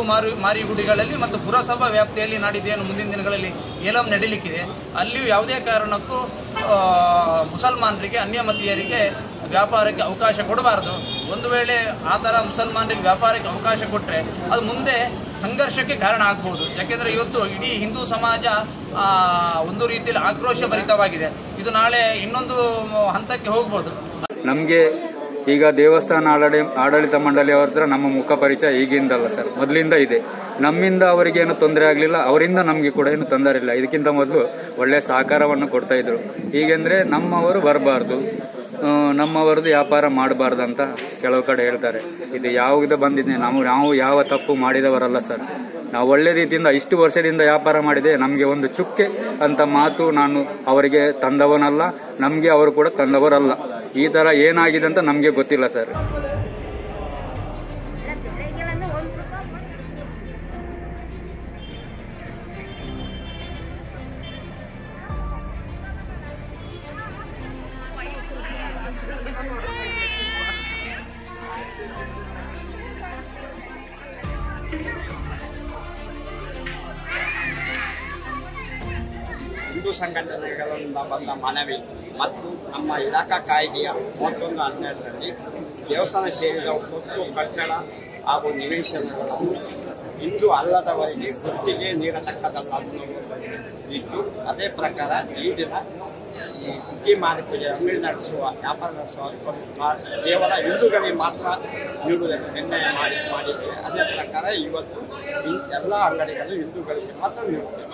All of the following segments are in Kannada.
ಎರಡು ಮಾರು ಮಾರಿಗುಡಿಗಳಲ್ಲಿ ಮತ್ತು ಪುರಸಭಾ ವ್ಯಾಪ್ತಿಯಲ್ಲಿ ನಾಡಿದ್ದೇನು ಮುಂದಿನ ದಿನಗಳಲ್ಲಿ ಏಲಂ ನಡೀಲಿಕ್ಕಿದೆ ಅಲ್ಲಿಯೂ ಯಾವುದೇ ಕಾರಣಕ್ಕೂ ಆ, ಮುಸಲ್ಮಾನರಿಗೆ ಅನ್ಯಮತೀಯರಿಗೆ ವ್ಯಾಪಾರಕ್ಕೆ ಅವಕಾಶ ಕೊಡಬಾರ್ದು ಒಂದು ವೇಳೆ ಆ ಥರ ಮುಸಲ್ಮಾನರಿಗೆ ವ್ಯಾಪಾರಕ್ಕೆ ಅವಕಾಶ ಕೊಟ್ಟರೆ ಅದು ಮುಂದೆ ಸಂಘರ್ಷಕ್ಕೆ ಕಾರಣ ಆಗ್ಬೋದು ಯಾಕೆಂದರೆ ಇವತ್ತು ಇಡೀ ಹಿಂದೂ ಸಮಾಜ ಆ, ಒಂದು ರೀತಿಯಲ್ಲಿ ಆಕ್ರೋಶ ಭರಿತವಾಗಿದೆ ಇದು ನಾಳೆ ಇನ್ನೊಂದು ಹಂತಕ್ಕೆ ಹೋಗ್ಬೋದು ನಮಗೆ ಈಗ ದೇವಸ್ಥಾನ ಆಡಳಿ ಆಡಳಿತ ಮಂಡಳಿಯವ್ರ ಹತ್ರ ನಮ್ಮ ಮುಖ ಪರಿಚಯ ಈಗಿಂದಲ್ಲ ಸರ್ ಮೊದಲಿಂದ ಇದೆ ನಮ್ಮಿಂದ ಅವರಿಗೆ ಏನು ತೊಂದರೆ ಆಗಲಿಲ್ಲ ಅವರಿಂದ ನಮಗೆ ಕೂಡ ಏನು ತೊಂದರೆ ಇಲ್ಲ ಇದಕ್ಕಿಂತ ಮೊದಲು ಒಳ್ಳೆ ಸಹಕಾರವನ್ನು ಕೊಡ್ತಾ ಇದ್ರು ಈಗೆಂದ್ರೆ ನಮ್ಮವರು ಬರಬಾರ್ದು ನಮ್ಮವರದ್ದು ವ್ಯಾಪಾರ ಮಾಡಬಾರ್ದು ಅಂತ ಕೆಲವು ಕಡೆ ಹೇಳ್ತಾರೆ ಇದು ಯಾವಾಗ ಬಂದಿದೆ ನಾವು ನಾವು ಯಾವ ತಪ್ಪು ಮಾಡಿದವರಲ್ಲ ಸರ್ ನಾವು ಒಳ್ಳೆ ರೀತಿಯಿಂದ ಇಷ್ಟು ವರ್ಷದಿಂದ ವ್ಯಾಪಾರ ಮಾಡಿದೆ ನಮಗೆ ಒಂದು ಚುಕ್ಕೆ ಅಂತ ಮಾತು ನಾನು ಅವರಿಗೆ ತಂದವನಲ್ಲ ನಮಗೆ ಅವರು ಕೂಡ ತಂದವರಲ್ಲ ಈ ತರ ಏನಾಗಿದೆ ಅಂತ ನಮಗೆ ಗೊತ್ತಿಲ್ಲ ಸರ್ ಬೆಳಗ್ಗೆಲ್ಲಂದು ಒಂದು ರೂಪಾಯಿ ಹಿಂದೂ ಸಂಘಟನೆಗಳಿಂದ ಬಂದ ಮನವಿ ಮತ್ತು ನಮ್ಮ ಇಲಾಖಾ ಕಾಯ್ದೆಯ ಮೂವತ್ತೊಂದು ಹನ್ನೆರಡರಲ್ಲಿ ದೇವಸ್ಥಾನ ಸೇರಿದ ಒತ್ತು ಕಟ್ಟಡ ಹಾಗೂ ನಿವೇಶನಗಳನ್ನು ಹಿಂದೂ ಅಲ್ಲದವರಿಗೆ ಗುತ್ತಿಗೆ ನೀಡತಕ್ಕದಲ್ಲ ಅನ್ನೋದು ಇದ್ದು ಅದೇ ಪ್ರಕಾರ ಈ ದಿನ ಈ ಕುಕ್ಕಿ ಮಾರಿ ಪೂಜೆ ಅಂಗಡಿ ನಡೆಸುವ ವ್ಯಾಪಾರ ನಡೆಸುವ ಒಂದು ಮಾ- ಕೇವಲ ಹಿಂದೂಗಳಿಗೆ ಮಾತ್ರ ನೀಡುವುದನ್ನು ನಿರ್ಣಯ ಮಾಡಿ ಮಾಡಿದ್ದೇವೆ ಅದೇ ಪ್ರಕಾರ ಇವತ್ತು ಈ ಎಲ್ಲ ಅಂಗಡಿಗಳು ಹಿಂದೂಗಳಿಗೆ ಮಾತ್ರ ನೀಡುತ್ತೇವೆ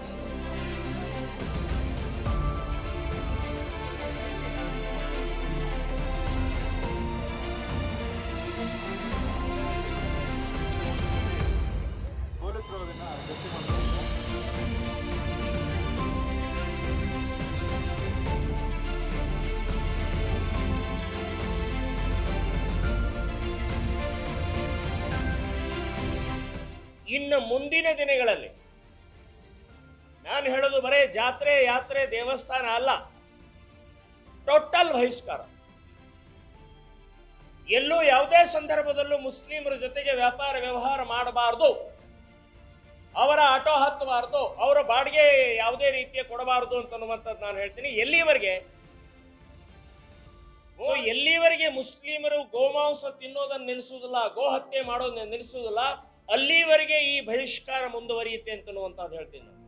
ಇನ್ನು ಮುಂದಿನ ದಿನಗಳಲ್ಲಿ ನಾನು ಹೇಳೋದು ಬರೇ ಜಾತ್ರೆ ಯಾತ್ರೆ ದೇವಸ್ಥಾನ ಅಲ್ಲ ಟೋಟಲ್ ಬಹಿಷ್ಕಾರ ಎಲ್ಲೂ ಯಾವುದೇ ಸಂದರ್ಭದಲ್ಲೂ ಮುಸ್ಲಿಮರ ಜೊತೆಗೆ ವ್ಯಾಪಾರ ವ್ಯವಹಾರ ಮಾಡಬಾರದು ಅವರ ಆಟೋ ಹತ್ತಬಾರದು ಅವರ ಬಾಡಿಗೆ ಯಾವುದೇ ರೀತಿಯ ಕೊಡಬಾರದು ಅಂತನ್ನುವಂಥದ್ದು ನಾನು ಹೇಳ್ತೀನಿ ಎಲ್ಲಿವರೆಗೆ ಗೋ ಎಲ್ಲಿವರೆಗೆ ಮುಸ್ಲಿಮರು ಗೋಮಾಂಸ ತಿನ್ನೋದನ್ನು ನಿಲ್ಲಿಸುವುದಿಲ್ಲ ಗೋ ಹತ್ಯೆ ಮಾಡೋದನ್ನ ನಿಲ್ಲಿಸುವುದಿಲ್ಲ ಅಲ್ಲಿವರೆಗೆ ಈ ಬಹಿಷ್ಕಾರ ಮುಂದುವರಿಯುತ್ತೆ ಅಂತನ್ನುವಂಥದ್ದು ಹೇಳ್ತೀನಿ ನಾನು.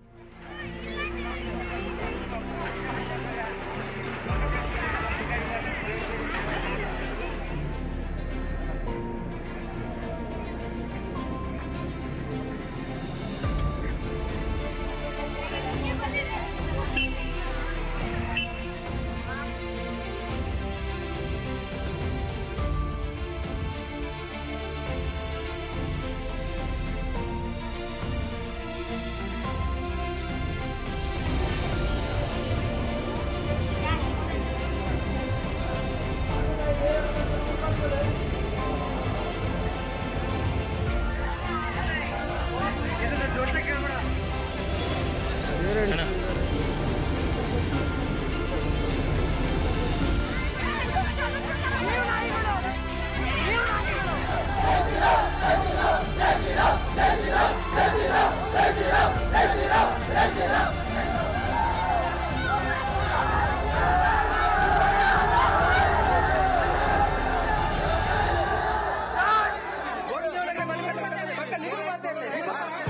ಪಕ್ಕ ನೀವು ಮಾತಾಡ್ಲಿ